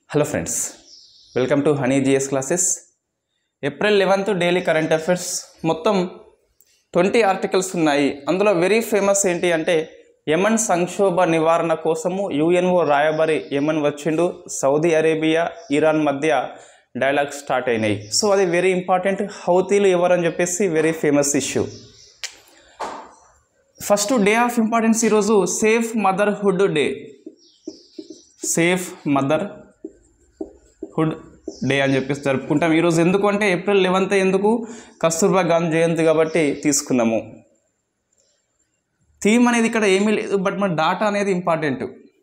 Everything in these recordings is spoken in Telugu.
Hello friends welcome to honey GS classes April eleventh daily current affairs మొత్తం ట్వంటీ ఆర్టికల్స్ ఉన్నాయి అందులో వెరీ ఫేమస్ ఏంటి అంటే యమన్ సంక్షోభ నివారణ కోసము యుఎన్ఓ రాయబారి యమన్ వచ్చిండు సౌదీ అరేబియా ఇరాన్ మధ్య డైలాగ్ స్టార్ట్ అయినాయి సో అది వెరీ ఇంపార్టెంట్ హౌతీలు ఎవరని చెప్పేసి very famous issue first day of importance ఈరోజు safe motherhood day safe motherhood day అని చెప్పేసి జరుపుకుంటాం ఈరోజు ఎందుకు అంటే ఏప్రిల్ లెవెన్త్ ఎందుకు కస్తూర్బా గాంధీ జయంతి కాబట్టి తీసుకున్నాము థీమ్ అనేది ఇక్కడ ఏమీ లేదు బట్ మన డాటా అనేది ఇంపార్టెంట్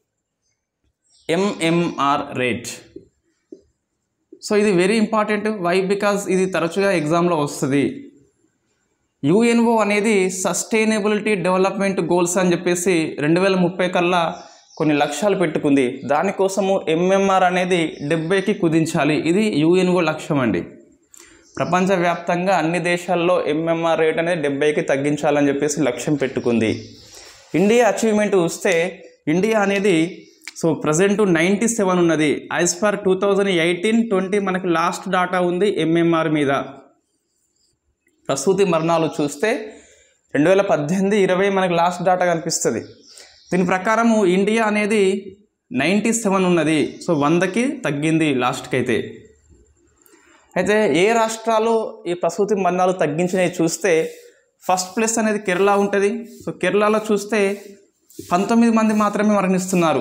ఎంఎంఆర్ రేట్ సో ఇది వెరీ ఇంపార్టెంట్ వై బికాజ్ ఇది తరచుగా ఎగ్జామ్లో వస్తుంది యుఎన్ఓ అనేది సస్టైనబిలిటీ డెవలప్మెంట్ గోల్స్ అని చెప్పేసి రెండు వేల ముప్పై కల్లా కొన్ని లక్ష్యాలు పెట్టుకుంది దానికోసము ఎంఎంఆర్ అనేది డెబ్బైకి కుదించాలి ఇది యుఎన్ఓ లక్ష్యం అండి ప్రపంచవ్యాప్తంగా అన్ని దేశాల్లో ఎంఎంఆర్ రేట్ అనేది డెబ్బైకి తగ్గించాలని చెప్పేసి లక్ష్యం పెట్టుకుంది ఇండియా అచీవ్మెంట్ చూస్తే ఇండియా అనేది సో ప్రజెంట్ నైంటీ సెవెన్ ఉన్నది as per two thousand eighteen twenty మనకి లాస్ట్ డాటా ఉంది ఎంఎంఆర్ మీద ప్రసూతి మరణాలు చూస్తే రెండు వేల పద్దెనిమిది ఇరవై మనకి లాస్ట్ డాటా కనిపిస్తుంది దీని ప్రకారము ఇండియా అనేది నైంటీ సెవెన్ ఉన్నది సో వందకి తగ్గింది లాస్ట్కి అయితే అయితే ఏ రాష్ట్రాలు ఈ ప్రసూతి మరణాలు తగ్గించినవి చూస్తే ఫస్ట్ ప్లేస్ అనేది కేరళ ఉంటుంది సో కేరళలో చూస్తే పంతొమ్మిది మంది మాత్రమే మరణిస్తున్నారు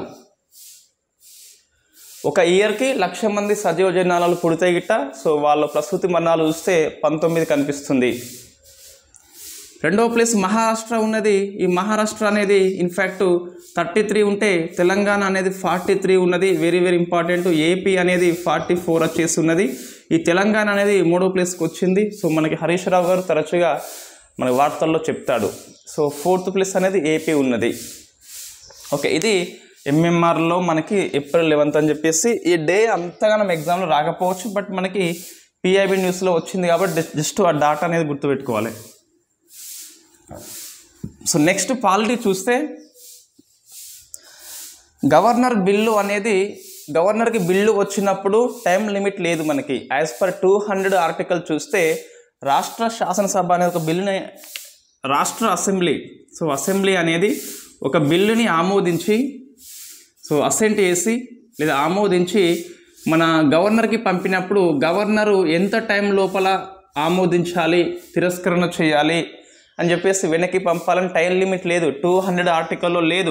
ఒక ఇయర్కి లక్ష మంది సజీవ జనాలు పుడితే గిట్ట సో వాళ్ళ ప్రసూతి మరణాలు చూస్తే పంతొమ్మిది కనిపిస్తుంది రెండో ప్లేస్ మహారాష్ట్ర ఉన్నది ఈ మహారాష్ట్ర అనేది ఇన్ఫ్యాక్ట్ థర్టీ త్రీ ఉంటే తెలంగాణ అనేది ఫార్టీ త్రీ ఉన్నది వెరీ వెరీ ఇంపార్టెంట్ ఏపీ అనేది ఫార్టీ ఫోర్ వచ్చేసి ఉన్నది ఈ తెలంగాణ అనేది మూడో ప్లేస్కి వచ్చింది సో మనకి హరీష్ రావు గారు తరచుగా మన వార్తల్లో చెప్తాడు సో ఫోర్త్ ప్లేస్ అనేది ఏపీ ఉన్నది ఓకే ఇది ఎంఎంఆర్లో మనకి ఏప్రిల్ లెవెన్త్ అని చెప్పేసి ఈ డే అంతగానం ఎగ్జామ్లో రాకపోవచ్చు బట్ మనకి పిఐబి న్యూస్లో వచ్చింది కాబట్టి జస్ట్ ఆ డాటా అనేది గుర్తుపెట్టుకోవాలి సో నెక్స్ట్ పాలిటీ చూస్తే గవర్నర్ బిల్లు అనేది గవర్నర్కి బిల్లు వచ్చినప్పుడు టైం లిమిట్ లేదు మనకి as per two hundred article చూస్తే రాష్ట్ర శాసనసభ అనేది ఒక బిల్లుని రాష్ట్ర అసెంబ్లీ సో అసెంబ్లీ అనేది ఒక బిల్లుని ఆమోదించి సో అసెంట్ చేసి లేదా ఆమోదించి మన గవర్నర్కి పంపినప్పుడు గవర్నరు ఎంత టైం లోపల ఆమోదించాలి తిరస్కరణ చేయాలి అని చెప్పేసి వెనక్కి పంపాలని టైం లిమిట్ లేదు టూ హండ్రెడ్ ఆర్టికల్లో లేదు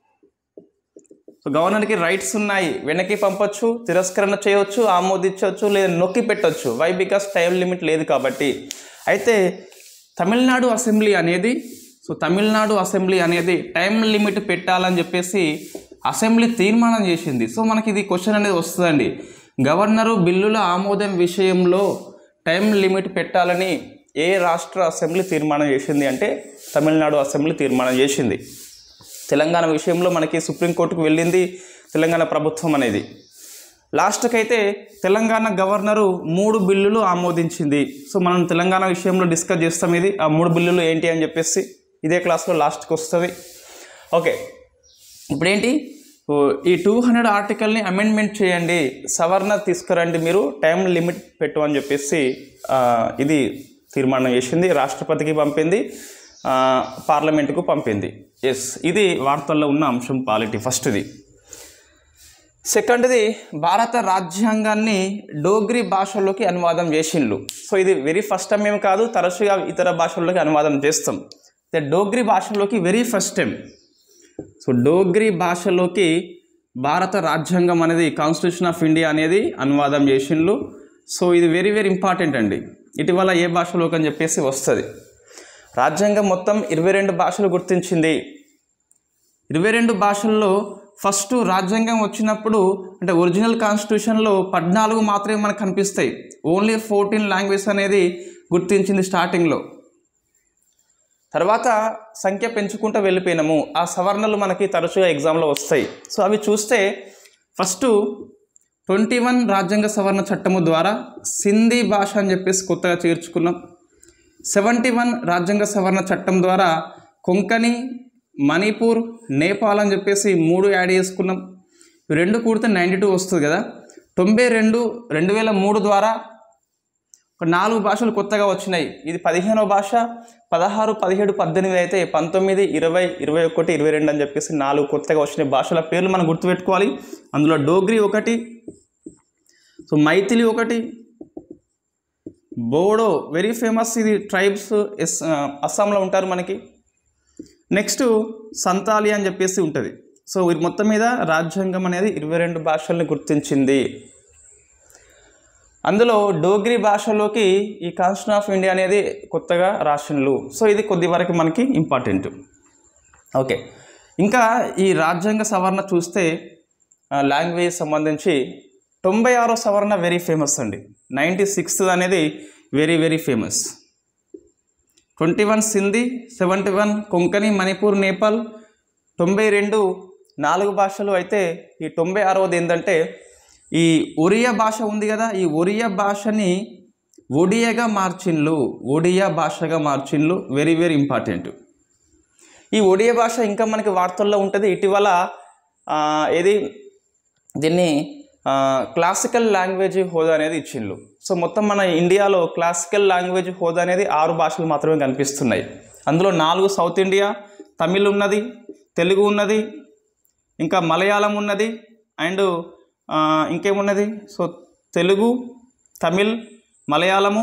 సో గవర్నర్కి రైట్స్ ఉన్నాయి వెనక్కి పంపొచ్చు తిరస్కరణ చేయవచ్చు ఆమోదించవచ్చు లేదా నొక్కి పెట్టవచ్చు వై బికాస్ టైం లిమిట్ లేదు కాబట్టి అయితే తమిళనాడు అసెంబ్లీ అనేది సో తమిళనాడు అసెంబ్లీ అనేది టైం లిమిట్ పెట్టాలని చెప్పేసి అసెంబ్లీ తీర్మానం చేసింది సో మనకి ఇది క్వశ్చన్ అనేది వస్తుందండి గవర్నరు బిల్లుల ఆమోదం విషయంలో టైం లిమిట్ పెట్టాలని ఏ రాష్ట్ర అసెంబ్లీ తీర్మానం చేసింది అంటే తమిళనాడు అసెంబ్లీ తీర్మానం చేసింది తెలంగాణ విషయంలో మనకి సుప్రీంకోర్టుకు వెళ్ళింది తెలంగాణ ప్రభుత్వం అనేది లాస్ట్కి అయితే తెలంగాణ గవర్నరు మూడు బిల్లులు ఆమోదించింది సో మనం తెలంగాణ విషయంలో డిస్కస్ చేస్తాం ఇది ఆ మూడు బిల్లులు ఏంటి అని చెప్పేసి ఇదే క్లాస్లో లాస్ట్కి వస్తుంది ఓకే ఇప్పుడేంటి ఓ, ఈ టూ హండ్రెడ్ ఆర్టికల్ని అమెండ్మెంట్ చేయండి సవరణ తీసుకురండి మీరు టైం లిమిట్ పెట్టు అని చెప్పేసి ఆ, ఇది తీర్మానం చేసింది రాష్ట్రపతికి పంపింది ఆ, పార్లమెంటుకు పంపింది ఎస్ ఇది వార్తల్లో ఉన్న అంశం పాలిటీ ఫస్ట్ది సెకండ్ది భారత రాజ్యాంగాన్ని డోగ్రీ భాషలోకి అనువాదం చేసిండ్లు సో ఇది వెరీ ఫస్ట్ టైం ఏం కాదు తరచుగా ఇతర భాషల్లోకి అనువాదం చేస్తాం అయితే డోగ్రీ భాషలోకి very first time so Dogri భాషలోకి భారత రాజ్యాంగం అనేది కాన్స్టిట్యూషన్ ఆఫ్ ఇండియా అనేది అనువాదం చేసిండ్లు సో ఇది వెరీ వెరీ ఇంపార్టెంట్ అండి ఇటీవల ఏ భాషలోకి అని చెప్పేసి వస్తుంది రాజ్యాంగం మొత్తం ఇరవై రెండు భాషలు గుర్తించింది ఇరవై రెండు భాషల్లో ఫస్ట్ రాజ్యాంగం వచ్చినప్పుడు అంటే ఒరిజినల్ కాన్స్టిట్యూషన్లో పద్నాలుగు మాత్రమే మనకు కనిపిస్తాయి ఓన్లీ ఫోర్టీన్ లాంగ్వేజ్ అనేది గుర్తించింది స్టార్టింగ్లో తర్వాత సంఖ్య పెంచుకుంటూ వెళ్ళిపోయినాము ఆ సవరణలు మనకి తరచుగా ఎగ్జామ్లో వస్తాయి సో అవి చూస్తే ఫస్ట్ ట్వంటీ వన్ రాజ్యాంగ సవరణ చట్టము ద్వారా సింధీ భాష అని చెప్పేసి కొత్తగా చేర్చుకున్నాం సెవెంటీ వన్ రాజ్యాంగ సవరణ చట్టం ద్వారా కొంకణి మణిపూర్ నేపాల్ అని చెప్పేసి మూడు యాడ్ చేసుకున్నాం ఇవి రెండు కూడితే నైంటీ టూ వస్తుంది కదా తొంభై రెండు రెండు వేల మూడు ద్వారా ఒక నాలుగు భాషలు కొత్తగా వచ్చినాయి ఇది పదిహేనవ భాష పదహారు పదిహేడు పద్దెనిమిది అయితే పంతొమ్మిది ఇరవై ఇరవై ఒకటి ఇరవై రెండు అని చెప్పేసి నాలుగు కొత్తగా వచ్చిన భాషల పేర్లు మనం గుర్తుపెట్టుకోవాలి అందులో డోగ్రీ ఒకటి సో మైథిలి ఒకటి బోడో వెరీ ఫేమస్ ఇది ట్రైబ్స్ ఎస్ అస్సాంలో ఉంటారు మనకి నెక్స్ట్ సంతాలి అని చెప్పేసి ఉంటుంది సో ఇది మొత్తం మీద రాజ్యాంగం అనేది ఇరవై రెండు భాషల్ని గుర్తించింది అందులో డోగ్రీ భాషలోకి ఈ కాన్స్టిట్యూషన్ ఆఫ్ ఇండియా అనేది కొత్తగా రాసిన్లు సో ఇది కొద్ది వరకు మనకి ఇంపార్టెంట్ ఓకే ఇంకా ఈ రాజ్యాంగ సవరణ చూస్తే లాంగ్వేజ్ సంబంధించి తొంభై ఆరో సవరణ వెరీ ఫేమస్ అండి నైంటీ సిక్స్త్ అనేది very very famous twenty one Sindhi seventy one Konkani Manipur Nepal తొంభై రెండు నాలుగు భాషలు అయితే ఈ తొంభై ఆరవది ఏంటంటే ఈ ఒరియా భాష ఉంది కదా ఈ ఒరియా భాషని ఒడియాగా మార్చిన్లు ఒడియా భాషగా మార్చిన్లు వెరీ వెరీ ఇంపార్టెంట్ ఈ ఒడియా భాష ఇంకా మనకి వార్తల్లో ఉంటుంది ఇటీవల ఆ, ఏది దీన్ని ఆ, క్లాసికల్ లాంగ్వేజ్ హోదా అనేది ఇచ్చిండ్రు సో మొత్తం మన ఇండియాలో క్లాసికల్ లాంగ్వేజ్ హోదా అనేది ఆరు భాషలు మాత్రమే కనిపిస్తున్నాయి అందులో నాలుగు సౌత్ ఇండియా తమిళ్ ఉన్నది తెలుగు ఉన్నది ఇంకా మలయాళం ఉన్నది అండ్ ఆ, ఇంకేమున్నది సో తెలుగు తమిళ్ మలయాళము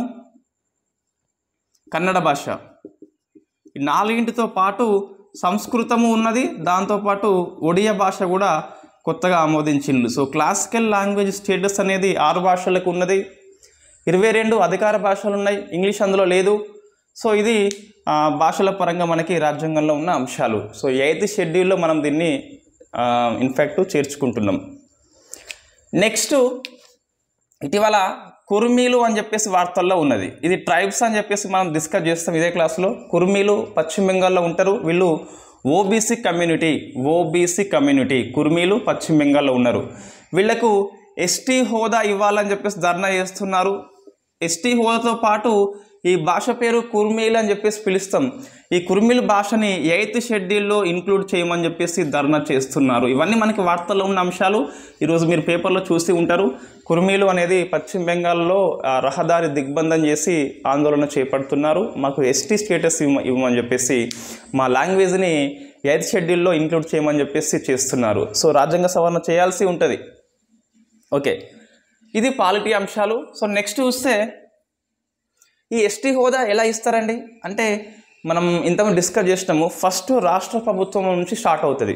కన్నడ భాష ఈ నాలుగింటితో పాటు సంస్కృతము ఉన్నది దాంతోపాటు ఒడియా భాష కూడా కొత్తగా ఆమోదించిండు సో క్లాసికల్ లాంగ్వేజ్ స్టేటస్ అనేది ఆరు భాషలకు ఉన్నది ఇరవై రెండు అధికార భాషలు ఉన్నాయి ఇంగ్లీష్ అందులో లేదు సో ఇది ఆ, భాషల పరంగా మనకి రాజ్యాంగంలో ఉన్న అంశాలు సో ఎయిత్ షెడ్యూల్లో మనం దీన్ని ఇన్ఫ్యాక్ట్ చేర్చుకుంటున్నాం నెక్స్ట్ ఇటీవల కుర్మీలు అని చెప్పేసి వార్తల్లో ఉన్నది ఇది ట్రైబ్స్ అని చెప్పేసి మనం డిస్కస్ చేస్తాం ఇదే క్లాస్లో కుర్మీలు పశ్చిమ బెంగాల్లో ఉంటారు వీళ్ళు ఓబీసీ కమ్యూనిటీ ఓబీసీ కమ్యూనిటీ కుర్మీలు పశ్చిమ బెంగాల్లో ఉన్నారు వీళ్ళకు ఎస్టీ హోదా ఇవ్వాలని చెప్పేసి ధర్నా చేస్తున్నారు ఎస్టీ హోదాతో పాటు ఈ భాష పేరు కుర్మీలు అని చెప్పేసి పిలుస్తాం ఈ కుర్మీలు భాషని ఎయిత్ షెడ్యూల్లో ఇంక్లూడ్ చేయమని చెప్పేసి ధర్నా చేస్తున్నారు ఇవన్నీ మనకి వార్తల్లో ఉన్న అంశాలు ఈరోజు మీరు పేపర్లో చూసి ఉంటారు కుర్మీలు అనేది పశ్చిమ బెంగాల్లో ఆ, రహదారి దిగ్బంధం చేసి ఆందోళన చేపడుతున్నారు మాకు ఎస్టీ స్టేటస్ ఇవ్వ ఇవ్వమని చెప్పేసి మా లాంగ్వేజ్ని ఎయిత్ షెడ్యూల్లో ఇంక్లూడ్ చేయమని చెప్పేసి చేస్తున్నారు సో రాజ్యాంగ సవరణ చేయాల్సి ఉంటుంది ఓకే ఇది పాలిటీ అంశాలు సో నెక్స్ట్ చూస్తే ఈ ఎస్టీ హోదా ఎలా ఇస్తారండి అంటే మనం ఇంతకుముందు డిస్కస్ చేసినాము ఫస్ట్ రాష్ట్ర ప్రభుత్వం నుంచి స్టార్ట్ అవుతుంది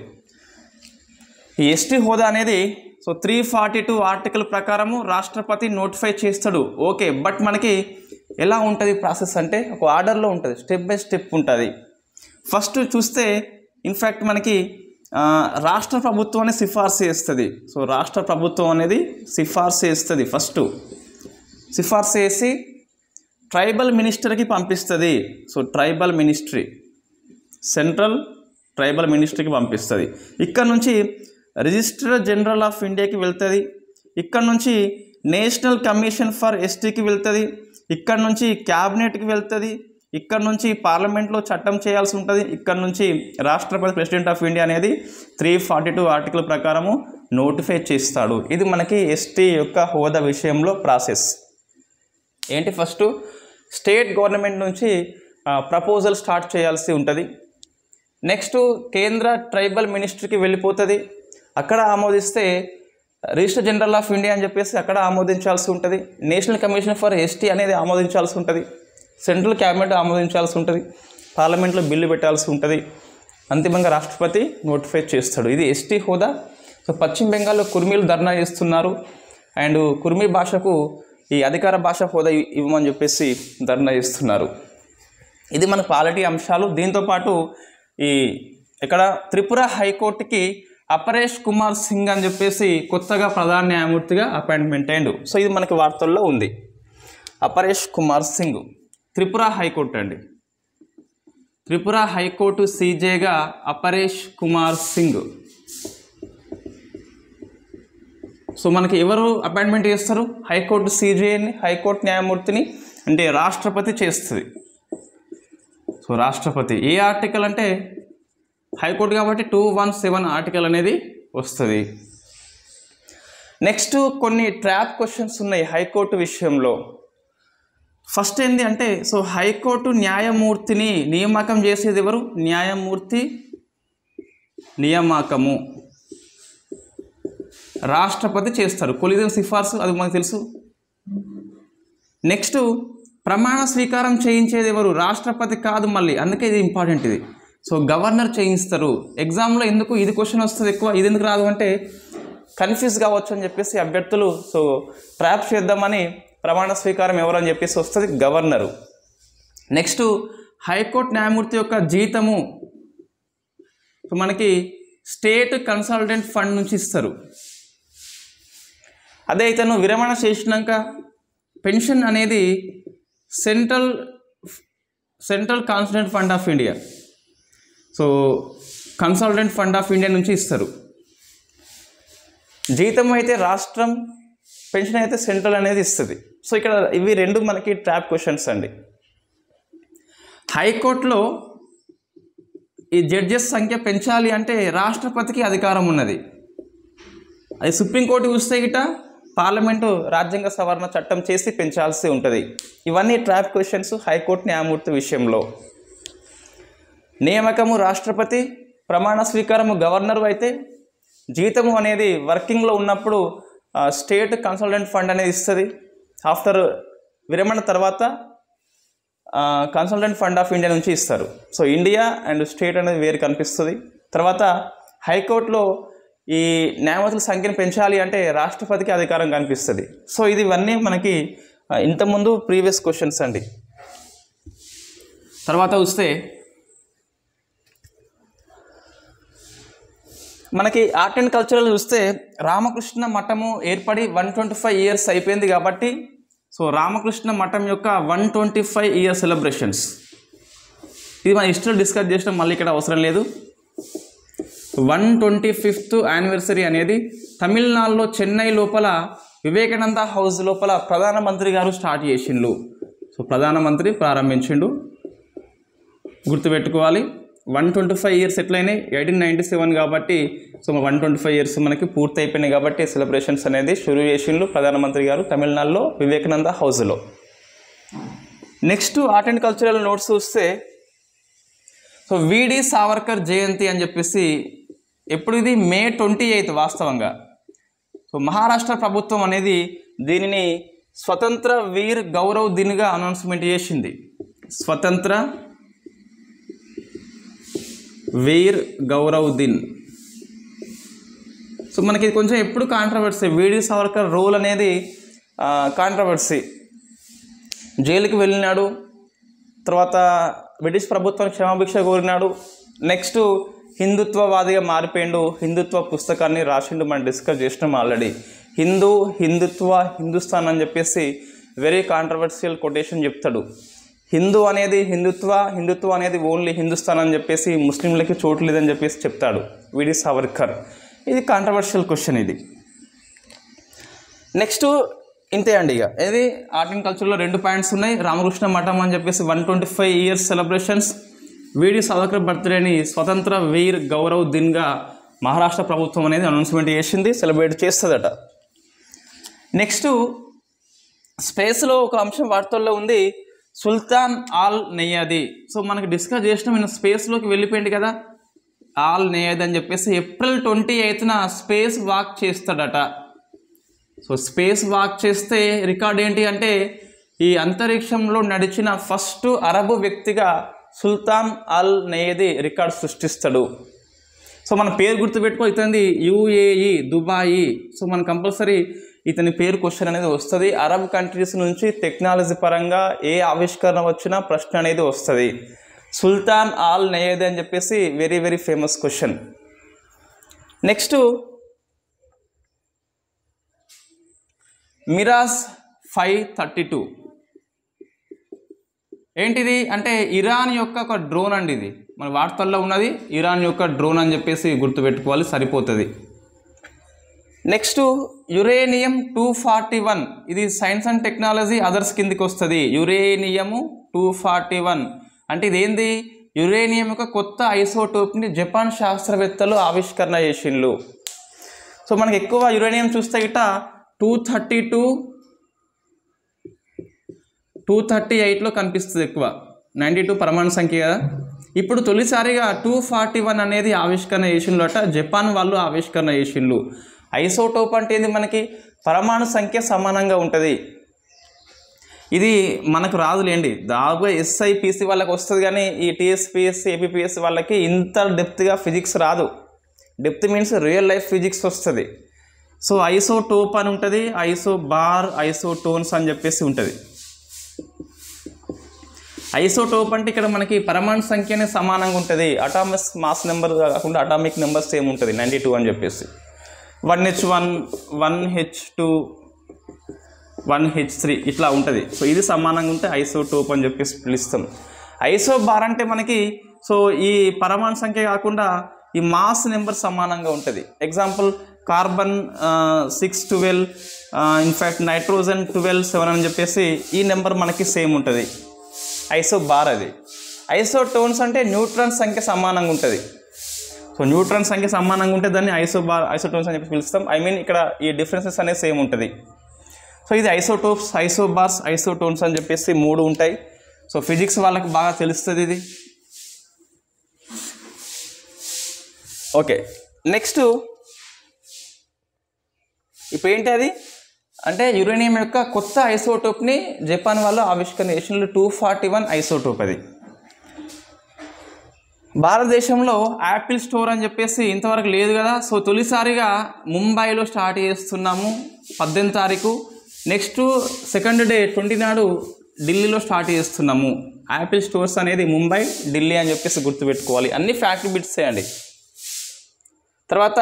ఈ ఎస్టీ హోదా అనేది so three forty two article ప్రకారము రాష్ట్రపతి నోటిఫై చేస్తాడు ఓకే బట్ మనకి ఎలా ఉంటుంది ప్రాసెస్ అంటే ఒక ఆర్డర్లో ఉంటుంది స్టెప్ బై స్టెప్ ఉంటుంది ఫస్ట్ చూస్తే ఇన్ఫ్యాక్ట్ మనకి ఆ, రాష్ట్ర ప్రభుత్వాన్ని సిఫార్సు చేస్తుంది సో రాష్ట్ర ప్రభుత్వం అనేది సిఫార్సు చేస్తుంది ఫస్ట్ సిఫార్సు చేసి ట్రైబల్ మినిస్టర్కి పంపిస్తుంది so tribal ministry central tribal మినిస్ట్రీకి పంపిస్తుంది ఇక్కడ నుంచి రిజిస్టర్ జనరల్ ఆఫ్ ఇండియాకి వెళ్తుంది ఇక్కడ నుంచి నేషనల్ కమిషన్ ఫర్ ఎస్టీకి వెళ్తుంది ఇక్కడ నుంచి క్యాబినెట్కి వెళ్తుంది ఇక్కడ నుంచి పార్లమెంట్లో చట్టం చేయాల్సి ఉంటుంది ఇక్కడ నుంచి రాష్ట్రపతి ప్రెసిడెంట్ ఆఫ్ ఇండియా అనేది త్రీ ఫార్టీ టూ ఆర్టికల్ ప్రకారము నోటిఫై చేస్తాడు ఇది మనకి ఎస్టీ యొక్క హోదా విషయంలో ప్రాసెస్ ఏంటి ఫస్ట్ స్టేట్ గవర్నమెంట్ నుంచి ప్రపోజల్ స్టార్ట్ చేయాల్సి ఉంటుంది నెక్స్ట్ కేంద్ర ట్రైబల్ మినిస్ట్రీకి వెళ్ళిపోతుంది అక్కడ ఆమోదిస్తే రిజిస్టర్ జనరల్ ఆఫ్ ఇండియా అని చెప్పేసి అక్కడ ఆమోదించాల్సి ఉంటుంది నేషనల్ కమిషన్ ఫర్ ఎస్టీ అనేది ఆమోదించాల్సి ఉంటుంది సెంట్రల్ క్యాబినెట్ ఆమోదించాల్సి ఉంటుంది పార్లమెంట్లో బిల్లు పెట్టాల్సి ఉంటుంది అంతిమంగా రాష్ట్రపతి నోటిఫై చేస్తాడు ఇది ఎస్టీ హోదా సో పశ్చిమ బెంగాల్లో కుర్మీలు ధర్నా చేస్తున్నారు అండ్ కుర్మీ భాషకు ఈ అధికార భాష హోదా ఇ- ఇవ్వమని చెప్పేసి ధర్నా చేస్తున్నారు ఇది మన పాలిటీ అంశాలు దీంతోపాటు ఈ ఇక్కడ త్రిపుర హైకోర్టుకి అపరేష్ కుమార్ సింగ్ అని చెప్పేసి కొత్తగా ప్రధాన న్యాయమూర్తిగా అపాయింట్మెంట్ అయ్యిండు సో ఇది మనకి వార్తల్లో ఉంది అపరేష్ కుమార్ సింగ్ త్రిపుర హైకోర్టు అండి త్రిపుర హైకోర్టు సీజేగా అపరేష్ కుమార్ సింగ్ సో మనకి ఎవరు అపాయింట్మెంట్ చేస్తారు హైకోర్టు సీజేని హైకోర్టు న్యాయమూర్తిని అంటే రాష్ట్రపతి చేస్తుంది సో రాష్ట్రపతి ఏ ఆర్టికల్ అంటే హైకోర్టు కాబట్టి టూ వన్ సెవెన్ ఆర్టికల్ అనేది వస్తుంది నెక్స్ట్ కొన్ని ట్రాప్ క్వశ్చన్స్ ఉన్నాయి హైకోర్టు విషయంలో ఫస్ట్ ఏంటి అంటే సో హైకోర్టు న్యాయమూర్తిని నియామకం చేసేది ఎవరు న్యాయమూర్తి నియామకము రాష్ట్రపతి చేస్తారు కొలిజన్ సిఫార్సు అది మనకు తెలుసు నెక్స్ట్ ప్రమాణ స్వీకారం చేయించేది ఎవరు రాష్ట్రపతి కాదు మళ్ళీ అందుకే ఇది ఇంపార్టెంట్ ఇది సో గవర్నర్ చేయిస్తారు ఎగ్జామ్లో ఎందుకు ఇది క్వశ్చన్ వస్తుంది ఎక్కువ ఇది ఎందుకు రాదు అంటే కన్ఫ్యూజ్ కావచ్చు అని చెప్పేసి అభ్యర్థులు సో ట్రాప్ చేద్దామని ప్రమాణ స్వీకారం ఎవరు అని చెప్పేసి వస్తుంది గవర్నరు నెక్స్ట్ హైకోర్టు న్యాయమూర్తి యొక్క జీతము సో మనకి స్టేట్ కన్సల్టెంట్ ఫండ్ నుంచి ఇస్తారు అదే ఇతను విరమణ చేసినాక పెన్షన్ అనేది central central constituent fund of India so consultant fund of India నుంచి ఇస్తారు జీతం అయితే రాష్ట్రం పెన్షన్ అయితే సెంట్రల్ అనేది ఇస్తుంది సో ఇక్కడ ఇవి రెండు మనకి ట్రాప్ క్వశ్చన్స్ అండి హైకోర్టులో ఈ జడ్జెస్ సంఖ్య పెంచాలి అంటే రాష్ట్రపతికి అధికారం ఉన్నది అది సుప్రీంకోర్టు చూస్తే గిట పార్లమెంటు రాజ్యాంగ సవరణ చట్టం చేసి పెంచాల్సి ఉంటుంది ఇవన్నీ ట్రాప్ క్వశ్చన్స్ హైకోర్టు న్యాయమూర్తి విషయంలో నియామకము రాష్ట్రపతి ప్రమాణ స్వీకారము గవర్నరు అయితే జీతము అనేది వర్కింగ్లో ఉన్నప్పుడు ఆ, స్టేట్ కన్సల్టెంట్ ఫండ్ అనేది ఇస్తుంది ఆఫ్టర్ విరమణ తర్వాత ఆ, కన్సల్టెంట్ ఫండ్ ఆఫ్ ఇండియా నుంచి ఇస్తారు సో ఇండియా అండ్ స్టేట్ అనేది వేరు కనిపిస్తుంది తర్వాత హైకోర్టులో ఈ న్యాయమూర్తుల సంఖ్యను పెంచాలి అంటే రాష్ట్రపతికి అధికారం కనిపిస్తుంది సో ఇది ఇవన్నీ మనకి ఆ, ఇంతకుముందు ప్రీవియస్ క్వశ్చన్స్ అండి తర్వాత వస్తే మనకి ఆర్ట్ అండ్ కల్చరల్ చూస్తే రామకృష్ణ మఠము ఏర్పడి వన్ ట్వంటీ ఫైవ్ ఇయర్స్ అయిపోయింది కాబట్టి సో రామకృష్ణ మఠం యొక్క one twenty five year celebrations ఇది మన హిస్టరీలో డిస్కస్ చేసిన మళ్ళీ ఇక్కడ అవసరం లేదు వన్ ట్వంటీ ఫిఫ్త్ యానివర్సరీ అనేది తమిళనాడులో చెన్నై లోపల వివేకానంద హౌస్ లోపల ప్రధానమంత్రి గారు స్టార్ట్ చేసిండు సో ప్రధానమంత్రి ప్రారంభించిండు గుర్తుపెట్టుకోవాలి వన్ ట్వంటీ ఫైవ్ ఇయర్స్ ఎట్లయినాయి ఎయిటీన్ నైంటీ సెవెన్ కాబట్టి so one twenty five years మనకి పూర్తి అయిపోయినాయి కాబట్టి సెలబ్రేషన్స్ అనేది షురూ చేసిండ్రు ప్రధానమంత్రి గారు తమిళనాడులో వివేకానంద హౌస్లో next art and cultural notes చూస్తే సో విడి సావర్కర్ జయంతి అని చెప్పేసి ఎప్పుడు ఇది మే ట్వంటీ ఎయిత్ వాస్తవంగా సో మహారాష్ట్ర ప్రభుత్వం అనేది దీనిని స్వతంత్ర వీర్ గౌరవ్ దిన్గా అనౌన్స్మెంట్ చేసింది స్వతంత్ర వీర్ గౌరవ్ దిన్ సో మనకి ఇది కొంచెం ఎప్పుడు కాంట్రవర్సీ వీడి సావర్కర్ రోల్ అనేది కాంట్రవర్సీ జైలుకి వెళ్ళినాడు తర్వాత బ్రిటిష్ ప్రభుత్వం క్షమాభిక్ష కోరినాడు నెక్స్ట్ హిందుత్వవాదిగా మారిపోయిండు హిందుత్వ పుస్తకాన్ని రాసిండు మనం డిస్కస్ చేసినాం ఆల్రెడీ హిందూ హిందుత్వ హిందుస్థాన్ అని చెప్పేసి వెరీ కాంట్రవర్షియల్ కొటేషన్ చెప్తాడు హిందూ అనేది హిందుత్వ హిందుత్వ అనేది ఓన్లీ హిందుస్థాన్ అని చెప్పేసి ముస్లింలకి చోటు లేదని చెప్పేసి చెప్తాడు విడి సావర్కర్ ఇది కాంట్రవర్షియల్ క్వశ్చన్ ఇది నెక్స్ట్ ఇంతే అండి ఇక ఇది ఆర్ట్ అండ్ కల్చర్లో రెండు పాయింట్స్ ఉన్నాయి రామకృష్ణ మఠం అని చెప్పేసి one twenty five years celebrations V D Savarkar బర్త్డేని స్వతంత్ర వీర్ గౌరవ్ దిన్గా మహారాష్ట్ర ప్రభుత్వం అనేది అనౌన్స్మెంట్ చేసింది సెలబ్రేట్ చేస్తుందట నెక్స్ట్ స్పేస్లో ఒక అంశం వార్తల్లో ఉంది సుల్తాన్ ఆల్ నెయ్యాది సో మనకి డిస్కస్ చేసిన నేను స్పేస్లోకి వెళ్ళిపోయింది కదా ఆల్ నెయ్యాది అని చెప్పేసి ఏప్రిల్ ట్వంటీ ఎయిత్న స్పేస్ వాక్ చేస్తాడట సో స్పేస్ వాక్ చేస్తే రికార్డ్ ఏంటి అంటే ఈ అంతరిక్షంలో నడిచిన ఫస్ట్ అరబు వ్యక్తిగా సుల్తాన్ అల్ నయేది రికార్డ్ సృష్టిస్తాడు సో మన పేరు గుర్తుపెట్టుకో ఇతనిది యుఏఈ దుబాయి సో మన కంపల్సరీ ఇతని పేరు క్వశ్చన్ అనేది వస్తుంది అరబ్ కంట్రీస్ నుంచి టెక్నాలజీ పరంగా ఏ ఆవిష్కరణ వచ్చినా ప్రశ్న అనేది వస్తుంది సుల్తాన్ ఆల్ నయేది అని చెప్పేసి very very famous question next Mirage five thirty two ఏంటిది అంటే ఇరాన్ యొక్క ఒక డ్రోన్ అండి ఇది మన వార్తల్లో ఉన్నది ఇరాన్ యొక్క డ్రోన్ అని చెప్పేసి గుర్తుపెట్టుకోవాలి సరిపోతుంది next uranium two forty one ఇది సైన్స్ అండ్ టెక్నాలజీ అదర్స్ కిందికి వస్తుంది యురేనియము టూ ఫార్టీ వన్ అంటే ఇదేంది యురేనియం యొక్క కొత్త ఐసోటోప్ని జపాన్ శాస్త్రవేత్తలు ఆవిష్కరణ చేసిండ్రు సో మనకి ఎక్కువ యురేనియం చూస్తే గిట్ట two thirty two two thirty ఎయిట్లో కనిపిస్తుంది ఎక్కువ నైంటీ టూ పరమాణు సంఖ్య కదా ఇప్పుడు తొలిసారిగా టూ ఫార్టీ వన్ అనేది ఆవిష్కరణ చేసిండ్రు అట జపాన్ వాళ్ళు ఆవిష్కరణ చేసిండ్రు ఐసోటోప్ అంటే ఏంది మనకి పరమాణు సంఖ్య సమానంగా ఉంటుంది ఇది మనకు రాదులేండి దాదాపుగా ఎస్ఐపిసి వాళ్ళకి వస్తుంది కానీ ఈ టీఎస్పిఎస్సి ఏపీపీఎస్సి వాళ్ళకి ఇంత డెప్త్గా ఫిజిక్స్ రాదు depth means real life physics వస్తుంది సో ఐసోటోప్ అని ఉంటుంది ఐసో బార్ ఐసోటోన్స్ అని చెప్పేసి ఉంటుంది ఐసోటోప్ అంటే ఇక్కడ మనకి పరమాణు సంఖ్యనే సమానంగా ఉంటుంది అటామిక్ మాస్ నెంబర్ కాకుండా అటామిక్ నెంబర్ సేమ్ ఉంటుంది నైంటీ టూ అని చెప్పేసి one H one one H two one H three ఇట్లా ఉంటుంది సో ఇది సమానంగా ఉంటే ఐసోటోప్ అని చెప్పేసి పిలుస్తాం ఐసో బార్ అంటే మనకి సో ఈ పరమాణు సంఖ్య కాకుండా ఈ మాస్ నెంబర్ సమానంగా ఉంటుంది example carbon six twelve in fact nitrogen twelve seven అని చెప్పేసి ఈ నెంబర్ మనకి సేమ్ ఉంటుంది ఐసో బార్ అది ఐసో టోన్స్ అంటే న్యూట్రాన్ సంఖ్య సమానంగా ఉంటుంది సో న్యూట్రాన్ సంఖ్య సమానంగా ఉంటే దాన్ని ఐసో బార్ ఐసోటోన్స్ అని చెప్పి పిలుస్తాం ఐ మీన్ ఇక్కడ ఈ డిఫరెన్సెస్ అనేది సేమ్ ఉంటుంది సో ఇది ఐసోటోప్స్ ఐసోబార్స్ ఐసోటోన్స్ అని చెప్పేసి మూడు ఉంటాయి సో ఫిజిక్స్ వాళ్ళకి బాగా తెలుస్తుంది ఇది ఓకే నెక్స్ట్ ఇప్పుడు ఏంటి అది అంటే యురేనియం యొక్క కొత్త ఐసోటోప్ని జపాన్ వాళ్ళు ఆవిష్కరణ చేసిన టూ ఫార్టీ వన్ ఐసోటోప్ అది భారతదేశంలో యాపిల్ స్టోర్ అని చెప్పేసి ఇంతవరకు లేదు కదా సో తొలిసారిగా ముంబైలో స్టార్ట్ చేస్తున్నాము పద్దెనిమిది తారీఖు నెక్స్ట్ సెకండ్ డే ట్వంటీ నాడు ఢిల్లీలో స్టార్ట్ చేస్తున్నాము యాపిల్ స్టోర్స్ అనేది ముంబై ఢిల్లీ అని చెప్పేసి గుర్తుపెట్టుకోవాలి అన్ని ఫ్యాక్టరీ బిట్సే అండి తర్వాత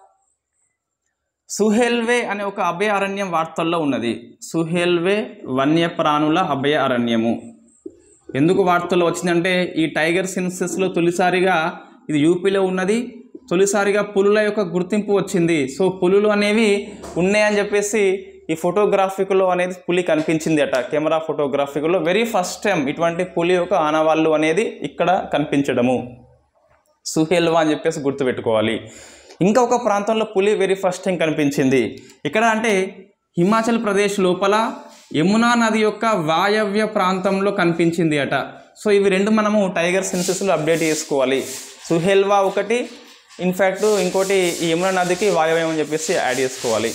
సుహెల్వే అనే ఒక అభయారణ్యం వార్తల్లో ఉన్నది సుహెల్వే వన్యప్రాణుల అభయారణ్యము ఎందుకు వార్తల్లో వచ్చిందంటే ఈ టైగర్ సెన్సెస్లో తొలిసారిగా ఇది యూపీలో ఉన్నది తొలిసారిగా పులుల యొక్క గుర్తింపు వచ్చింది సో పులులు అనేవి ఉన్నాయని చెప్పేసి ఈ ఫోటోగ్రాఫిక్లో అనేది పులి కనిపించింది అట కెమెరా ఫోటోగ్రాఫిక్లో వెరీ ఫస్ట్ టైం ఇటువంటి పులి యొక్క ఆనవాళ్ళు అనేది ఇక్కడ కనిపించడము సుహెల్వా అని చెప్పేసి గుర్తుపెట్టుకోవాలి ఇంకా ఒక ప్రాంతంలో పులి వెరీ ఫస్ట్ టైం కనిపించింది ఇక్కడ అంటే హిమాచల్ ప్రదేశ్ లోపల యమునా నది యొక్క వాయవ్య ప్రాంతంలో కనిపించింది అట సో ఇవి రెండు మనము టైగర్ సెన్సెస్లో అప్డేట్ చేసుకోవాలి సుహెల్వా ఒకటి ఇన్ఫ్యాక్ట్ ఇంకోటి ఈ యమునా నదికి వాయవ్యం అని చెప్పేసి యాడ్ చేసుకోవాలి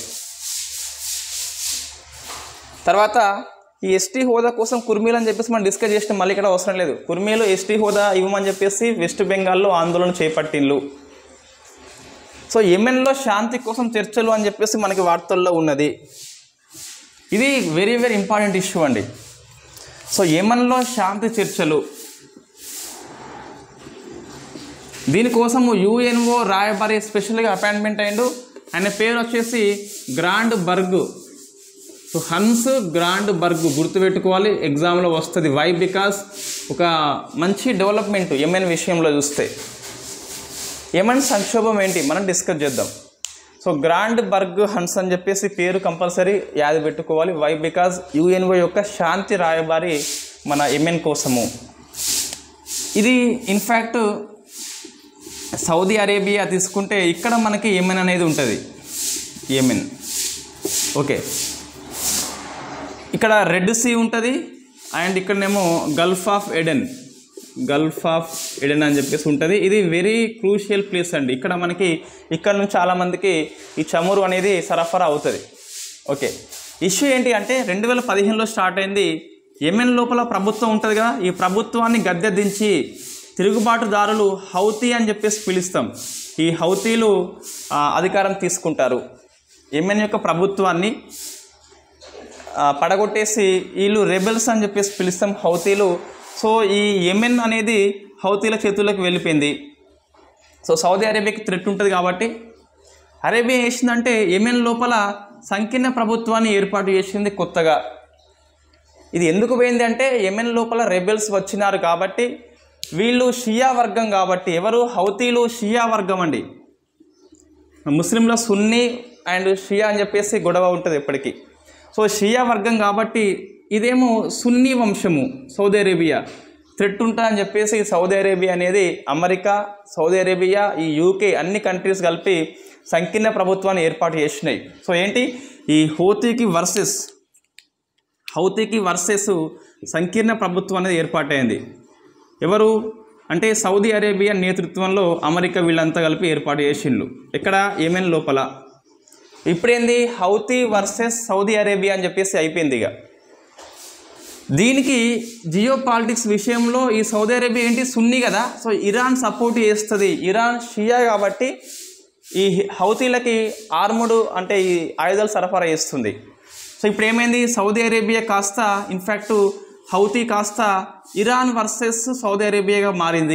తర్వాత ఈ ఎస్టీ హోదా కోసం కుర్మీలు అని చెప్పేసి మనం డిస్కస్ చేసిన మళ్ళీ ఇక్కడ అవసరం లేదు కుర్మీలు ఎస్టీ హోదా ఇవ్వమని చెప్పేసి వెస్ట్ బెంగాల్లో ఆందోళన చేపట్టిండ్లు సో యెమెన్లో శాంతి కోసం చర్చలు అని చెప్పేసి మనకి వార్తల్లో ఉన్నది ఇది వెరీ వెరీ ఇంపార్టెంట్ ఇష్యూ అండి సో యెమెన్లో శాంతి చర్చలు దీనికోసము యుఎన్ఓ రాయబారి స్పెషల్గా అపాయింట్మెంట్ అయిండు ఆయన పేరు వచ్చేసి Grundberg so Hans Grundberg గుర్తుపెట్టుకోవాలి ఎగ్జామ్లో వస్తుంది వై బికాస్ ఒక మంచి డెవలప్మెంట్ ఎంఎన్ విషయంలో చూస్తే ఏమని సంక్షోభం ఏంటి మనం డిస్కస్ చేద్దాం సో గ్రాండ్ బర్గ్ హన్స్ అని చెప్పేసి పేరు కంపల్సరీ యాది పెట్టుకోవాలి వై బికాజ్ యుఎన్ఓ యొక్క శాంతి రాయబారి మన ఎంఎన్ కోసము ఇది ఇన్ఫ్యాక్ట్ సౌదీ అరేబియా తీసుకుంటే ఇక్కడ మనకి యెమెన్ అనేది ఉంటుంది యెమెన్ ఓకే ఇక్కడ రెడ్ సీ ఉంటుంది అండ్ ఇక్కడనేమో Gulf of Aden Gulf of Aden అని చెప్పేసి ఉంటుంది ఇది వెరీ క్రూషియల్ ప్లేస్ అండి ఇక్కడ మనకి ఇక్కడ నుంచి చాలామందికి ఈ చమురు అనేది సరఫరా అవుతుంది ఓకే ఇష్యూ ఏంటి అంటే రెండు వేల పదిహేనులో స్టార్ట్ అయింది యెమెన్ లోపల ప్రభుత్వం ఉంటుంది కదా ఈ ప్రభుత్వాన్ని గద్దె దించి తిరుగుబాటుదారులు హౌతీ అని చెప్పేసి పిలుస్తాం ఈ హౌతీలు ఆ, అధికారం తీసుకుంటారు యెమెన్ యొక్క ప్రభుత్వాన్ని ఆ, పడగొట్టేసి వీళ్ళు రెబెల్స్ అని చెప్పేసి పిలుస్తాం హౌతీలు సో ఈ యెమెన్ అనేది హౌతీల చేతుల్లోకి వెళ్ళిపోయింది సో సౌదీ అరేబియాకి థ్రెట్ ఉంటుంది కాబట్టి అరేబియా చేసిందంటే యెమెన్ లోపల సంకీర్ణ ప్రభుత్వాన్ని ఏర్పాటు చేసింది కొత్తగా ఇది ఎందుకు పోయింది అంటే యెమెన్ లోపల రెబెల్స్ వచ్చినారు కాబట్టి వీళ్ళు షియా వర్గం కాబట్టి ఎవరు హౌతీలు షియా వర్గం అండి ముస్లింల సున్నీ అండ్ షియా అని చెప్పేసి గొడవ ఉంటుంది ఎప్పటికీ సో షియా వర్గం కాబట్టి ఇదేమో సున్నీ వంశము సౌదీ అరేబియా థ్రెట్ ఉంటుందని చెప్పేసి సౌదీ అరేబియా అనేది అమెరికా సౌదీ అరేబియా ఈ యూకే అన్ని కంట్రీస్ కలిపి సంకీర్ణ ప్రభుత్వాన్ని ఏర్పాటు చేసినాయి సో ఏంటి ఈ హౌతీకి వర్సెస్ హౌతీకి వర్సెస్ సంకీర్ణ ప్రభుత్వం అనేది ఏర్పాటైంది ఎవరు అంటే సౌదీ అరేబియా నేతృత్వంలో అమెరికా వీళ్ళంతా కలిపి ఏర్పాటు చేసిండ్రు ఇక్కడ ఏమేన్ లోపల ఇప్పుడేంది హౌతీ వర్సెస్ సౌదీ అరేబియా అని చెప్పేసి అయిపోయింది ఇక దీనికి జియో పాలిటిక్స్ విషయంలో ఈ సౌదీ అరేబియా ఏంటి సున్ని కదా సో ఇరాన్ సపోర్ట్ చేస్తుంది ఇరాన్ షియా కాబట్టి ఈ హౌతీలకి ఆర్ముడు అంటే ఈ ఆయుధాలు సరఫరా చేస్తుంది సో ఇప్పుడు ఏమైంది సౌదీ అరేబియా కాస్త ఇన్ఫ్యాక్ట్ హౌతీ కాస్త ఇరాన్ వర్సెస్ సౌదీ అరేబియాగా మారింది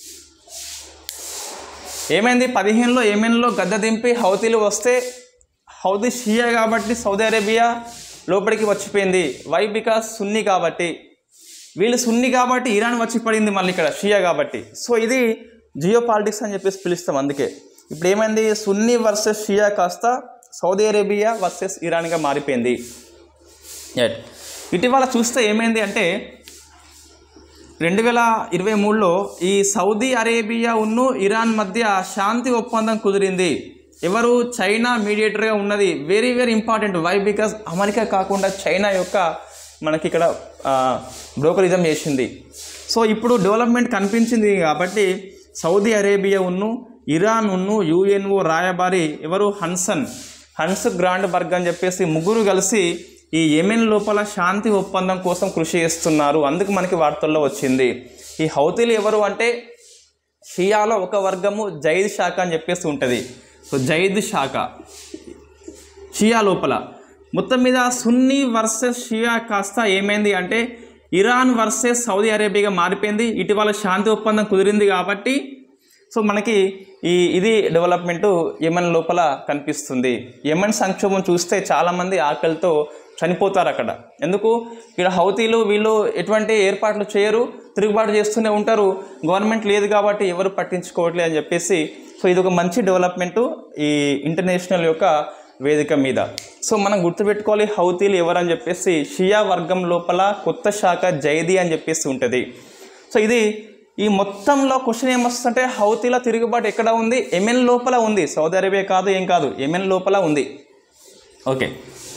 ఏమైంది పదిహేనులో ఏమేన్లో గద్ద దింపి హౌతీలు వస్తే హౌతీ షియా కాబట్టి సౌదీ అరేబియా లోపలికి వచ్చిపోయింది వై బికాస్ సున్ని కాబట్టి వీళ్ళు సున్ని కాబట్టి ఇరాన్ వచ్చి పడింది మళ్ళీ ఇక్కడ షియా కాబట్టి సో ఇది జియో పాలిటిక్స్ అని చెప్పేసి పిలుస్తాం అందుకే ఇప్పుడు ఏమైంది సున్ని వర్సెస్ షియా కాస్త సౌదీ అరేబియా వర్సెస్ ఇరాన్గా మారిపోయింది Right. ఇటీవల చూస్తే ఏమైంది అంటే రెండు వేల ఇరవై మూడులో ఈ సౌదీ అరేబియా ఉన్ను ఇరాన్ మధ్య శాంతి ఒప్పందం కుదిరింది ఎవరు చైనా మీడియేటర్గా ఉన్నది very very important why because America కాకుండా చైనా యొక్క మనకి ఇక్కడ బ్రోకరిజం చేసింది సో ఇప్పుడు డెవలప్మెంట్ కనిపించింది కాబట్టి సౌదీ అరేబియా ఉన్ను ఇరాన్ ఉన్ను యుఎన్ఓ రాయబారి ఎవరు హన్సన్ హన్స్ గ్రాండ్ బర్గ్ అని చెప్పేసి ముగ్గురు కలిసి ఈ యెమెన్ లోపల శాంతి ఒప్పందం కోసం కృషి చేస్తున్నారు అందుకు మనకి వార్తల్లో వచ్చింది ఈ హౌతీలు ఎవరు అంటే షియాలో ఒక వర్గము జైద్ శాఖ అని చెప్పేసి ఉంటుంది సో జైద్ శాఖ షియా లోపల మొత్తం మీద సున్నీ వర్సెస్ షియా కాస్త ఏమైంది అంటే ఇరాన్ వర్సెస్ సౌదీ అరేబియాగా మారిపోయింది ఇటీవల శాంతి ఒప్పందం కుదిరింది కాబట్టి సో మనకి ఈ ఇది డెవలప్మెంట్ యెమెన్ లోపల కనిపిస్తుంది యెమెన్ సంక్షోభం చూస్తే చాలామంది ఆకలితో చనిపోతారు అక్కడ ఎందుకు ఇక్కడ హౌతీలు వీళ్ళు ఎటువంటి ఏర్పాట్లు చేయరు తిరుగుబాటు చేస్తూనే ఉంటారు గవర్నమెంట్ లేదు కాబట్టి ఎవరు పట్టించుకోవట్లేదు అని చెప్పేసి సో ఇది ఒక మంచి డెవలప్మెంట్ ఈ ఇంటర్నేషనల్ యొక్క వేదిక మీద సో మనం గుర్తుపెట్టుకోవాలి హౌతీలు ఎవరని చెప్పేసి షియా వర్గం లోపల కొత్త శాఖ జైదీ అని చెప్పేసి ఉంటుంది సో ఇది ఈ మొత్తంలో క్వశ్చన్ ఏమొస్తుందంటే హౌతీల తిరుగుబాటు ఎక్కడ ఉంది ఎమెన్ లోపల ఉంది సౌదీ అరేబియా కాదు ఏం కాదు ఎమెన్ లోపల ఉంది ఓకే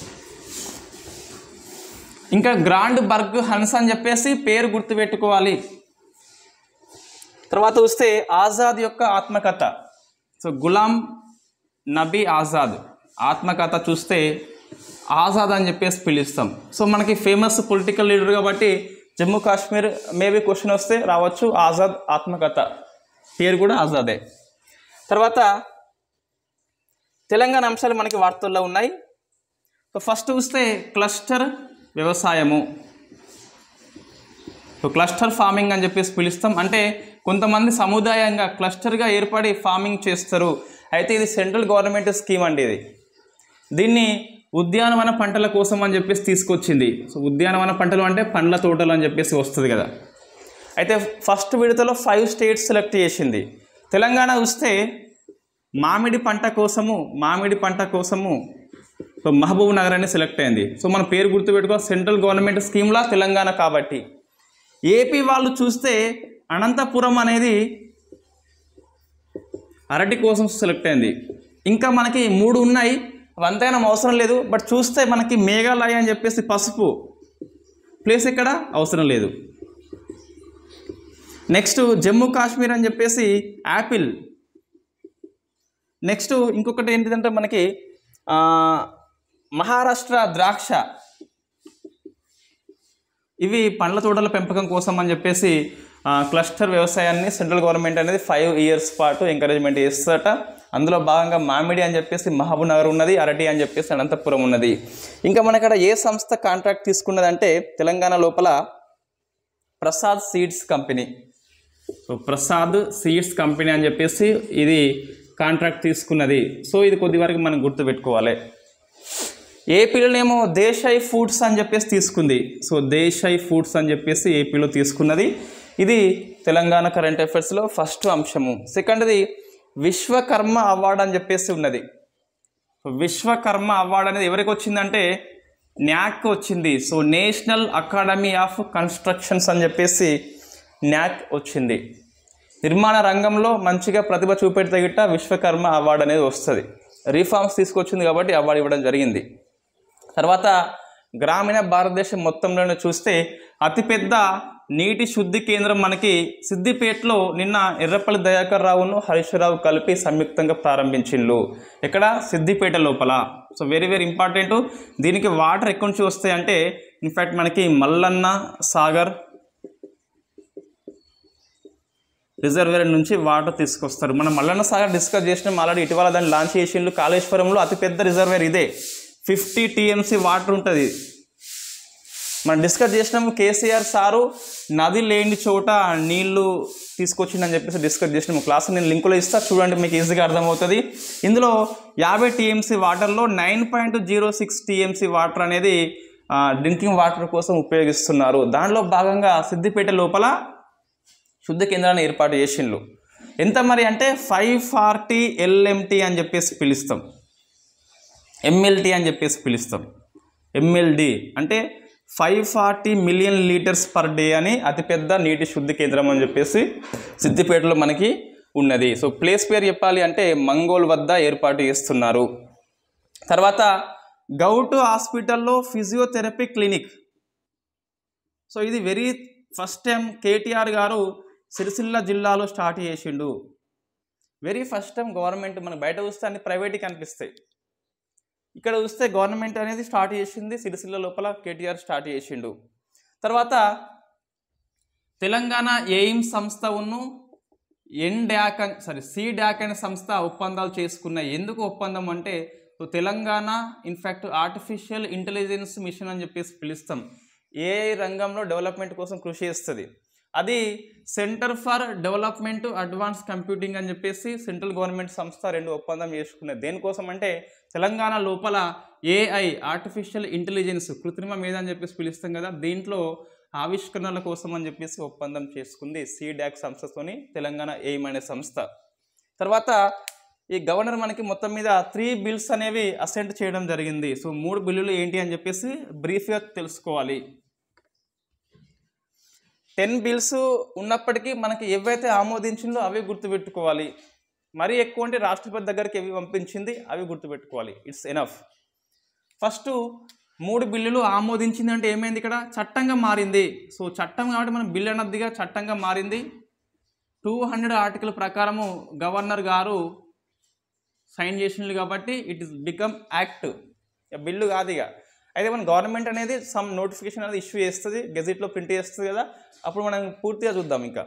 ఇంకా గ్రాండ్ బర్గ్ హన్స్ అని చెప్పేసి పేరు గుర్తుపెట్టుకోవాలి తర్వాత చూస్తే ఆజాద్ యొక్క ఆత్మకథ సో గులాం నబీ ఆజాద్ ఆత్మకథ చూస్తే ఆజాద్ అని చెప్పేసి పిలుస్తాం సో మనకి ఫేమస్ పొలిటికల్ లీడర్ కాబట్టి జమ్మూ కాశ్మీర్ మేబీ క్వశ్చన్ వస్తే రావచ్చు ఆజాద్ ఆత్మకథ పేరు కూడా ఆజాదే తర్వాత తెలంగాణ అంశాలు మనకి వార్తల్లో ఉన్నాయి సో ఫస్ట్ చూస్తే క్లస్టర్ వ్యవసాయము సో క్లస్టర్ ఫార్మింగ్ అని చెప్పేసి పిలుస్తాం అంటే కొంతమంది సముదాయంగా క్లస్టర్గా ఏర్పడి ఫార్మింగ్ చేస్తారు అయితే ఇది సెంట్రల్ గవర్నమెంట్ స్కీమ్ అండి ఇది దీన్ని ఉద్యానవన పంటల కోసం అని చెప్పేసి తీసుకొచ్చింది సో ఉద్యానవన పంటలు అంటే పండ్ల తోటలు అని చెప్పేసి వస్తుంది కదా అయితే ఫస్ట్ విడతలో ఫైవ్ స్టేట్స్ సెలెక్ట్ చేసింది తెలంగాణ చూస్తే మామిడి పంట కోసము మామిడి పంట కోసము సో మహబూబ్ నగర్ అని సెలెక్ట్ అయింది సో మన పేరు గుర్తుపెట్టుకో సెంట్రల్ గవర్నమెంట్ స్కీమ్లా తెలంగాణ కాబట్టి ఏపీ వాళ్ళు చూస్తే అనంతపురం అనేది అరటి కోసం సెలెక్ట్ అయింది ఇంకా మనకి మూడు ఉన్నాయి అవంతైనా అవసరం లేదు బట్ చూస్తే మనకి మేఘాలయ అని చెప్పేసి పసుపు ప్లేస్ ఎక్కడ అవసరం లేదు నెక్స్ట్ జమ్మూ కాశ్మీర్ అని చెప్పేసి యాపిల్ నెక్స్ట్ ఇంకొకటి ఏంటిదంటే మనకి ఆ, మహారాష్ట్ర ద్రాక్ష ఇవి పండ్ల తోటల పెంపకం కోసం అని చెప్పేసి ఆ, క్లస్టర్ వ్యవసాయాన్ని సెంట్రల్ గవర్నమెంట్ అనేది ఫైవ్ ఇయర్స్ పాటు ఎంకరేజ్మెంట్ చేస్తుందట అందులో భాగంగా మామిడి అని చెప్పేసి మహబూబ్ నగర్ ఉన్నది అరటి అని చెప్పేసి అనంతపురం ఉన్నది ఇంకా మన ఇక్కడ ఏ సంస్థ కాంట్రాక్ట్ తీసుకున్నదంటే తెలంగాణ లోపల Prasad Seeds company so Prasad Seeds company అని చెప్పేసి ఇది కాంట్రాక్ట్ తీసుకున్నది సో ఇది కొద్ది వరకు మనం గుర్తుపెట్టుకోవాలి ఏపీలోనేమో దేశాయ్ ఫుడ్స్ అని చెప్పేసి తీసుకుంది సో దేశాయ్ ఫుడ్స్ అని చెప్పేసి ఏపీలో తీసుకున్నది ఇది తెలంగాణ కరెంట్ అఫైర్స్లో ఫస్ట్ అంశము సెకండ్ది విశ్వకర్మ అవార్డు అని చెప్పేసి ఉన్నది సో విశ్వకర్మ అవార్డు అనేది ఎవరికి వచ్చిందంటే న్యాక్ వచ్చింది so National Academy of Constructions అని చెప్పేసి న్యాక్ వచ్చింది నిర్మాణ రంగంలో మంచిగా ప్రతిభ చూపెడితే గిట్ట విశ్వకర్మ అవార్డు అనేది వస్తుంది రీఫార్మ్స్ తీసుకొచ్చింది కాబట్టి అవార్డు ఇవ్వడం జరిగింది తర్వాత గ్రామీణ భారతదేశం మొత్తంలోనే చూస్తే అతిపెద్ద నీటి శుద్ధి కేంద్రం మనకి సిద్దిపేటలో నిన్న ఎర్రపల్లి దయాకర్ రావును హరీశ్వరరావు కలిపి సంయుక్తంగా ప్రారంభించిండ్రు ఎక్కడ సిద్దిపేట లోపల సో వెరీ వెరీ ఇంపార్టెంట్ దీనికి వాటర్ ఎక్కడి నుంచి వస్తాయి అంటే ఇన్ఫ్యాక్ట్ మనకి మల్లన్న సాగర్ రిజర్వేర్ నుంచి వాటర్ తీసుకొస్తారు మనం మల్లన్న సాగర్ డిస్కస్ చేసినాం ఆల్రెడీ ఇటీవల దాన్ని లాంచ్ చేసిండ్రు కాళేశ్వరంలో అతిపెద్ద రిజర్వేర్ ఇదే ఫిఫ్టీ టీఎంసీ వాటర్ ఉంటుంది మనం డిస్కస్ చేసినాము కేసీఆర్ సారు నది లేని చోట నీళ్లు తీసుకొచ్చిందని చెప్పేసి డిస్కస్ చేసినాము క్లాస్ నేను లింకులో ఇస్తా చూడండి మీకు ఈజీగా అర్థమవుతుంది ఇందులో యాభై టీఎంసీ వాటర్లో nine point zero six TMC water అనేది డ్రింకింగ్ వాటర్ కోసం ఉపయోగిస్తున్నారు దానిలో భాగంగా సిద్దిపేట లోపల శుద్ధ కేంద్రాన్ని ఏర్పాటు చేసిండ్రు ఎంత మరి అంటే ఫైవ్ ఫార్టీ ఎల్ఎంటీ అని చెప్పేసి పిలుస్తాం ఎంఎల్టీ అని చెప్పేసి పిలుస్తాం ఎంఎల్డి అంటే five forty million litres per day అని అతిపెద్ద నీటి శుద్ధి కేంద్రం అని చెప్పేసి సిద్దిపేటలో మనకి ఉన్నది సో ప్లేస్ పేరు చెప్పాలి అంటే మంగోల్ వద్ద ఏర్పాటు చేస్తున్నారు తర్వాత గౌటు హాస్పిటల్లో ఫిజియోథెరపీ క్లినిక్ సో ఇది వెరీ ఫస్ట్ టైం కేటీఆర్ గారు సిరిసిల్ల జిల్లాలో స్టార్ట్ చేసిండు వెరీ ఫస్ట్ టైం గవర్నమెంట్ మనకు బయట చూస్తే అన్ని ప్రైవేట్కి కనిపిస్తాయి ఇక్కడ చూస్తే గవర్నమెంట్ అనేది స్టార్ట్ చేసింది సిరిసిల్ల లోపల కేటీఆర్ స్టార్ట్ చేసిండు తర్వాత తెలంగాణ ఎయిమ్ సంస్థ ఉన్ను ఎన్ డ్యాక్ అని సారీ సి డ్యాక్ అనే సంస్థ ఒప్పందాలు చేసుకున్నాయి ఎందుకు ఒప్పందం అంటే so Telangana in fact artificial intelligence mission అని చెప్పేసి పిలుస్తాం ఏ రంగంలో డెవలప్మెంట్ కోసం కృషి చేస్తుంది అది Centre for Development Advance Computing అని చెప్పేసి సెంట్రల్ గవర్నమెంట్ సంస్థ రెండు ఒప్పందం చేసుకున్నది దేనికోసం అంటే తెలంగాణ లోపల ఏఐ ఆర్టిఫిషియల్ ఇంటెలిజెన్స్ కృత్రిమ మీద అని చెప్పేసి పిలుస్తాం కదా దీంట్లో ఆవిష్కరణల కోసం అని చెప్పేసి ఒప్పందం చేసుకుంది సిడాక్ సంస్థతోని తెలంగాణ ఎయిమ్ అనే సంస్థ తర్వాత ఈ గవర్నర్ మనకి మొత్తం మీద త్రీ బిల్స్ అనేవి అసెంట్ చేయడం జరిగింది సో మూడు బిల్లులు ఏంటి అని చెప్పేసి బ్రీఫ్గా తెలుసుకోవాలి టెన్ బిల్స్ ఉన్నప్పటికీ మనకి ఏవైతే ఆమోదించిందో అవి గుర్తుపెట్టుకోవాలి మరీ ఎక్కువ అంటే రాష్ట్రపతి దగ్గరికి ఏవి పంపించింది అవి గుర్తుపెట్టుకోవాలి ఇట్స్ ఎనఫ్ ఫస్ట్ మూడు బిల్లులు ఆమోదించింది అంటే ఏమైంది ఇక్కడ చట్టంగా మారింది సో చట్టం కాబట్టి మనం బిల్ అన్నదిగా చట్టంగా మారింది టూ హండ్రెడ్ ఆర్టికల్ ప్రకారము గవర్నర్ గారు సైన్ చేసిండ్రు కాబట్టి it is become act bill కాదు ఇక అయితే మన గవర్నమెంట్ అనేది సమ్ నోటిఫికేషన్ అనేది ఇష్యూ చేస్తుంది గెజిట్లో ప్రింట్ చేస్తుంది కదా అప్పుడు మనం పూర్తిగా చూద్దాం ఇంకా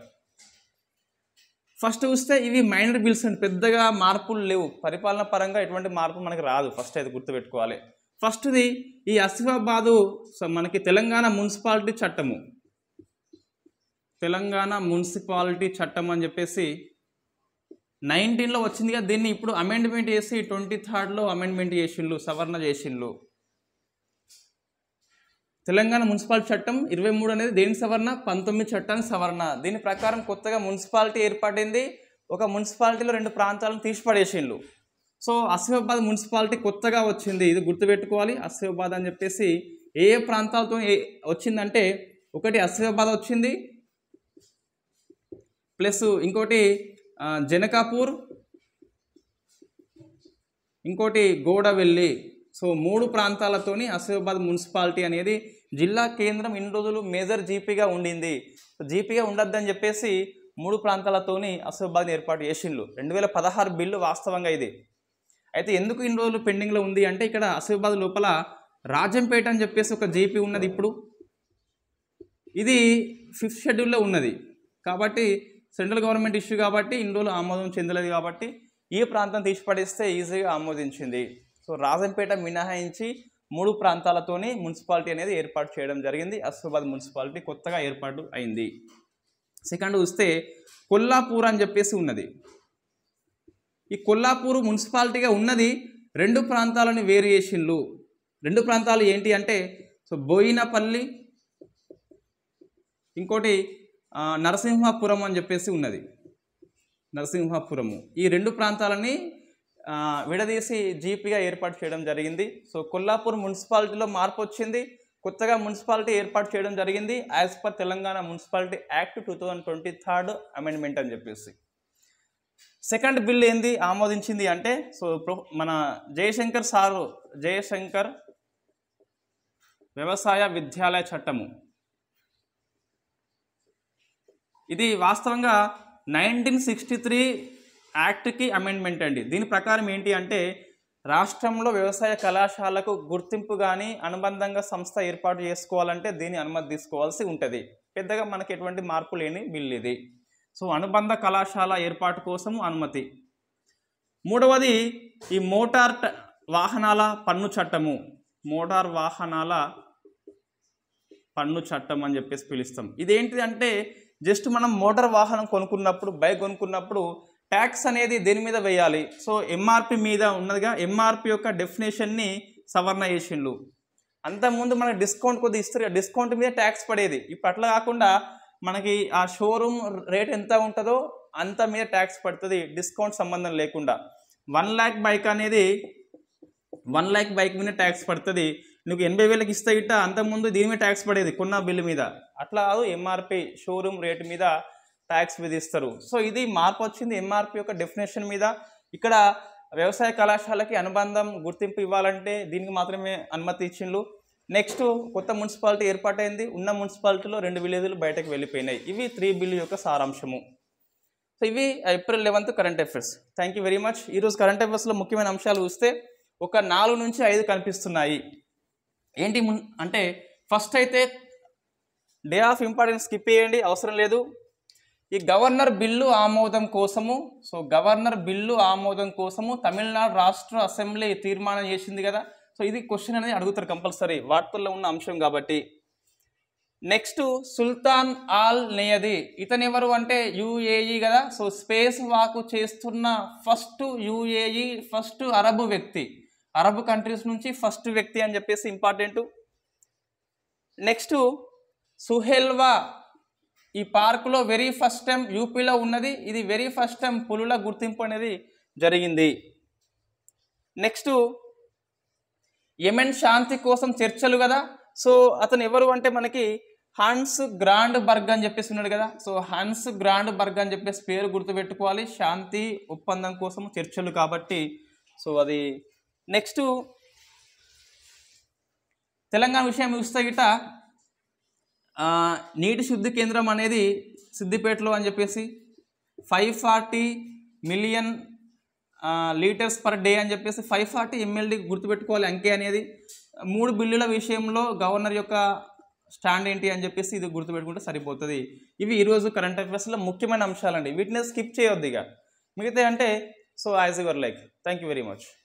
ఫస్ట్ చూస్తే ఇవి మైనర్ బిల్స్ అండి పెద్దగా మార్పులు లేవు పరిపాలన పరంగా ఎటువంటి మార్పు మనకి రాదు ఫస్ట్ అయితే గుర్తుపెట్టుకోవాలి ఫస్ట్ది ఈ ఆసిఫాబాదు స- మనకి తెలంగాణ మున్సిపాలిటీ చట్టము తెలంగాణ మున్సిపాలిటీ చట్టం అని చెప్పేసి నైన్టీన్లో వచ్చింది కదా దీన్ని ఇప్పుడు అమెండ్మెంట్ చేసి ట్వంటీ థర్డ్లో అమెండ్మెంట్ చేసిండ్రు సవరణ చేసిండ్రు తెలంగాణ మున్సిపాలిటీ చట్టం ఇరవై మూడు అనేది దేని సవరణ పంతొమ్మిది చట్టానికి సవరణ దీని ప్రకారం కొత్తగా మున్సిపాలిటీ ఏర్పడింది ఒక మున్సిపాలిటీలో రెండు ప్రాంతాలను తీసిపడేసిండ్రు సో ఆసిఫాబాద్ మున్సిపాలిటీ కొత్తగా వచ్చింది ఇది గుర్తుపెట్టుకోవాలి ఆసిఫాబాద్ అని చెప్పేసి ఏ ఏ ప్రాంతాలతో ఏ- వచ్చిందంటే ఒకటి ఆసిఫాబాద్ వచ్చింది ప్లస్ ఇంకోటి ఆ, జనకాపూర్ ఇంకోటి గోడవెల్లి సో మూడు ప్రాంతాలతోని ఆసిఫాబాద్ మున్సిపాలిటీ అనేది జిల్లా కేంద్రం ఇన్ని రోజులు మేజర్ జీపీగా ఉండింది జీపీగా ఉండొద్దని చెప్పేసి మూడు ప్రాంతాలతోని ఆసిఫాబాద్ని ఏర్పాటు చేసిండ్రు రెండు వేల పదహారు బిల్లు వాస్తవంగా ఇది అయితే ఎందుకు ఇన్ని రోజులు పెండింగ్లో ఉంది అంటే ఇక్కడ ఆసిఫాబాద్ లోపల రాజంపేట అని చెప్పేసి ఒక జీపీ ఉన్నది ఇప్పుడు ఇది ఫిఫ్త్ షెడ్యూల్లో ఉన్నది కాబట్టి సెంట్రల్ గవర్నమెంట్ ఇష్యూ కాబట్టి ఇన్ని రోజులు ఆమోదం చెందలేదు కాబట్టి ఈ ప్రాంతం తీసిపడేస్తే ఈజీగా ఆమోదించింది సో రాజంపేట మినహాయించి మూడు ప్రాంతాలతోని మున్సిపాలిటీ అనేది ఏర్పాటు చేయడం జరిగింది అసిఫాబాద్ మున్సిపాలిటీ కొత్తగా ఏర్పాటు అయింది సెకండ్ చూస్తే కొల్లాపూర్ అని చెప్పేసి ఉన్నది ఈ కొల్లాపూర్ మున్సిపాలిటీగా ఉన్నది రెండు ప్రాంతాలను వేరు చేసిండ్రు రెండు ప్రాంతాలు ఏంటి అంటే సో బోయినపల్లి ఇంకోటి ఆ, నరసింహాపురం అని చెప్పేసి ఉన్నది నరసింహాపురము ఈ రెండు ప్రాంతాలని ఆ, విడదీసి జీపీగా ఏర్పాటు చేయడం జరిగింది సో కొల్లాపూర్ మున్సిపాలిటీలో మార్పు వచ్చింది కొత్తగా మున్సిపాలిటీ ఏర్పాటు చేయడం జరిగింది as per Telangana municipality act two thousand twenty third amendment అని చెప్పేసి సెకండ్ బిల్ ఏంది ఆమోదించింది అంటే సో ప్రొ- మన జయశంకర్ సారు జయశంకర్ వ్యవసాయ విద్యాలయ చట్టము ఇది వాస్తవంగా నైన్టీన్ సిక్స్టీ త్రీ యాక్ట్కి అమెండ్మెంట్ అండి దీని ప్రకారం ఏంటి అంటే రాష్ట్రంలో వ్యవసాయ కళాశాలకు గుర్తింపు కానీ అనుబంధంగా సంస్థ ఏర్పాటు చేసుకోవాలంటే దీని అనుమతి తీసుకోవాల్సి ఉంటుంది పెద్దగా మనకి ఎటువంటి మార్పు లేని బిల్ ఇది సో అనుబంధ కళాశాల ఏర్పాటు కోసం అనుమతి మూడవది ఈ మోటార్ ట- వాహనాల పన్ను చట్టము మోటార్ వాహనాల పన్ను చట్టం అని చెప్పేసి పిలుస్తాం ఇదేంటిది అంటే జస్ట్ మనం మోటార్ వాహనం కొనుక్కున్నప్పుడు బైక్ కొనుక్కున్నప్పుడు ట్యాక్స్ అనేది దేని మీద వేయాలి సో ఎంఆర్పి మీద ఉన్నదిగా ఎంఆర్పి యొక్క డెఫినేషన్ని సవరణ చేసిండ్లు అంతకుముందు మనకి డిస్కౌంట్ కొద్దిగా ఇస్తారు కదా, డిస్కౌంట్ మీద ట్యాక్స్ పడేది ఇప్పుడు అట్లా కాకుండా మనకి ఆ షోరూమ్ రేట్ ఎంత ఉంటుందో అంత మీద ట్యాక్స్ పడుతుంది డిస్కౌంట్ సంబంధం లేకుండా వన్ ల్యాక్ బైక్ అనేది వన్ ల్యాక్ బైక్ మీద ట్యాక్స్ పడుతుంది నువ్వు ఎనభై వేలకు ఇస్తే ఇట్ట అంతకుముందు దీని మీద ట్యాక్స్ పడేది కొన్న బిల్లు మీద అట్లా కాదు ఎంఆర్పి షోరూమ్ రేటు మీద ట్యాక్స్ విధిస్తారు సో ఇది మార్పు వచ్చింది ఎంఆర్పి యొక్క డెఫినేషన్ మీద ఇక్కడ వ్యవసాయ కళాశాలకి అనుబంధం గుర్తింపు ఇవ్వాలంటే దీనికి మాత్రమే అనుమతి ఇచ్చిండ్రు నెక్స్ట్ కొత్త మున్సిపాలిటీ ఏర్పాటైంది ఉన్న మున్సిపాలిటీలో రెండు విలేజ్లు బయటకు వెళ్ళిపోయినాయి ఇవి త్రీ బిల్లు యొక్క సారాంశము సో ఇవి April eleventh current affairs thank you very much ఈరోజు కరెంట్ అఫైర్స్లో ముఖ్యమైన అంశాలు చూస్తే ఒక నాలుగు నుంచి ఐదు కనిపిస్తున్నాయి ఏంటి మున్ అంటే ఫస్ట్ అయితే డే ఆఫ్ ఇంపార్టెన్స్ స్కిప్ చేయండి అవసరం లేదు ఈ గవర్నర్ బిల్లు ఆమోదం కోసము సో గవర్నర్ బిల్లు ఆమోదం కోసము తమిళనాడు రాష్ట్ర అసెంబ్లీ తీర్మానం చేసింది కదా సో ఇది క్వశ్చన్ అనేది అడుగుతారు కంపల్సరీ వార్తల్లో ఉన్న అంశం కాబట్టి నెక్స్ట్ సుల్తాన్ ఆల్ నేయది ఇతను ఎవరు అంటే యుఏఈ కదా సో స్పేస్ వాక్ చేస్తున్న ఫస్ట్ యుఏఈ ఫస్ట్ అరబ్ వ్యక్తి అరబ్ కంట్రీస్ నుంచి ఫస్ట్ వ్యక్తి అని చెప్పేసి ఇంపార్టెంట్ నెక్స్ట్ సుహెల్వా ఈ పార్కులో వెరీ ఫస్ట్ టైం యూపీలో ఉన్నది ఇది వెరీ ఫస్ట్ టైం పులుల గుర్తింపు అనేది జరిగింది నెక్స్ట్ యెమెన్ శాంతి కోసం చర్చలు కదా సో అతను ఎవరు అంటే మనకి హన్స్ గ్రాండ్ బర్గ్ అని చెప్పేసి ఉన్నాడు కదా సో హన్స్ గ్రాండ్ బర్గ్ అని చెప్పేసి పేరు గుర్తుపెట్టుకోవాలి శాంతి ఒప్పందం కోసం చర్చలు కాబట్టి సో అది నెక్స్ట్ తెలంగాణ విషయం చూస్తే గిట ఆ, నీటి శుద్ధి కేంద్రం అనేది సిద్దిపేటలో అని చెప్పేసి five forty million litres per day అని చెప్పేసి ఫైవ్ ఫార్టీ ఎంఎల్డి గుర్తుపెట్టుకోవాలి అంకే అనేది మూడు బిల్లుల విషయంలో గవర్నర్ యొక్క స్టాండ్ ఏంటి అని చెప్పేసి ఇది గుర్తుపెట్టుకుంటే సరిపోతుంది ఇవి ఈరోజు కరెంట్ అఫైర్స్లో ముఖ్యమైన అంశాలండి వీటిని స్కిప్ చేయొద్దు ఇక మిగతా అంటే so as your like thank you very much